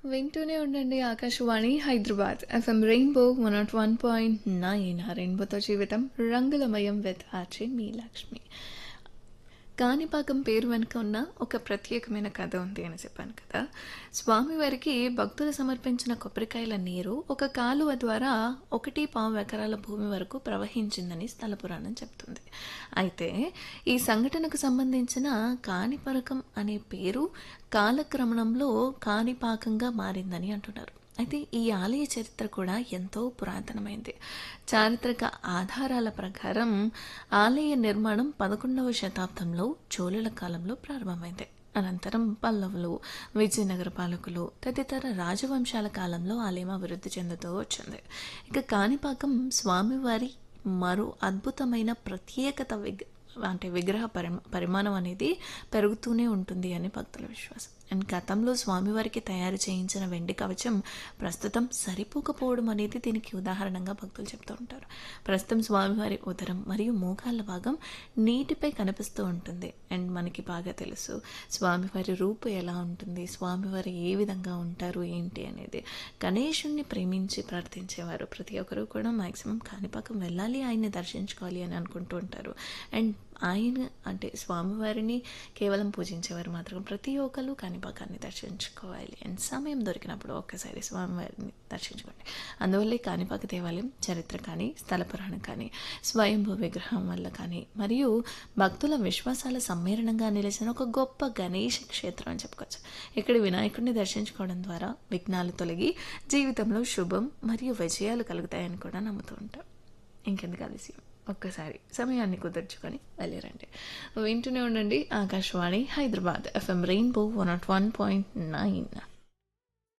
వింటూనే ఉండండి Akashvani Hyderabad FM rainbow one nought one point nine రెయిన్బోతో జీవితం రంగులమయం విత్ ఆర్చి మీ లక్ష్మి కాణిపాకం పేరు వెనుక ఉన్న ఒక ప్రత్యేకమైన కథ ఉంది అని చెప్పాను కదా స్వామివారికి భక్తులు సమర్పించిన కొబ్బరికాయల నీరు ఒక కాలువ ద్వారా ఒకటి పావు ఎకరాల భూమి వరకు ప్రవహించిందని స్థల పురాణం చెప్తుంది అయితే ఈ సంఘటనకు సంబంధించిన కాణిపరకం అనే పేరు కాలక్రమణంలో కాణిపాకంగా మారిందని అంటున్నారు అయితే ఈ ఆలయ చరిత్ర కూడా ఎంతో పురాతనమైంది చారిత్రక ఆధారాల ప్రకారం ఆలయ నిర్మాణం పదకొండవ శతాబ్దంలో చోళుల కాలంలో ప్రారంభమైంది అనంతరం పల్లవులు విజయనగర పాలకులు తదితర రాజవంశాల కాలంలో ఆలయం అభివృద్ధి చెందుతూ వచ్చింది ఇక కాణిపాకం స్వామివారి మరో అద్భుతమైన ప్రత్యేకత విగ్ అంటే విగ్రహ పరిమ పరిమాణం అనేది పెరుగుతూనే ఉంటుంది అని భక్తుల విశ్వాసం అండ్ గతంలో స్వామివారికి తయారు చేయించిన వెండి కవచం ప్రస్తుతం సరిపోకపోవడం అనేది దీనికి ఉదాహరణగా భక్తులు చెప్తూ ఉంటారు ప్రస్తుతం స్వామివారి ఉదరం మరియు మోకాళ్ళ భాగం నీటిపై కనిపిస్తూ ఉంటుంది అండ్ మనకి బాగా తెలుసు స్వామివారి రూపు ఎలా ఉంటుంది స్వామివారు ఏ విధంగా ఉంటారు ఏంటి అనేది గణేషుణ్ణి ప్రేమించి ప్రార్థించేవారు ప్రతి ఒక్కరూ కూడా మ్యాక్సిమం కాణిపాకం వెళ్ళాలి ఆయన్ని దర్శించుకోవాలి అని అనుకుంటూ ఉంటారు అండ్ ఆయన అంటే స్వామివారిని కేవలం పూజించేవారు మాత్రం ప్రతి ఒక్కరు కాణిపాకాన్ని దర్శించుకోవాలి అండ్ సమయం దొరికినప్పుడు ఒక్కసారి స్వామివారిని దర్శించుకోండి అందువల్లే కాణిపాక దేవాలయం చరిత్ర కానీ స్థల పురాణం కానీ స్వయంభూ విగ్రహం వల్ల కానీ మరియు భక్తుల విశ్వాసాల సమ్మేళనంగా నిలిచిన ఒక గొప్ప గణేష క్షేత్రం అని చెప్పుకోవచ్చు ఇక్కడ వినాయకుడిని దర్శించుకోవడం ద్వారా విఘ్నాలు తొలగి జీవితంలో శుభం మరియు విజయాలు కలుగుతాయని కూడా నమ్ముతూ ఉంటాం ఇంకెందుకు ఆలస్యం ఒక్కసారి సమయాన్ని కుదుర్చుకొని వెళ్ళిరండి వింటూనే ఉండండి Akashvani Hyderabad FM rainbow one nought one point nine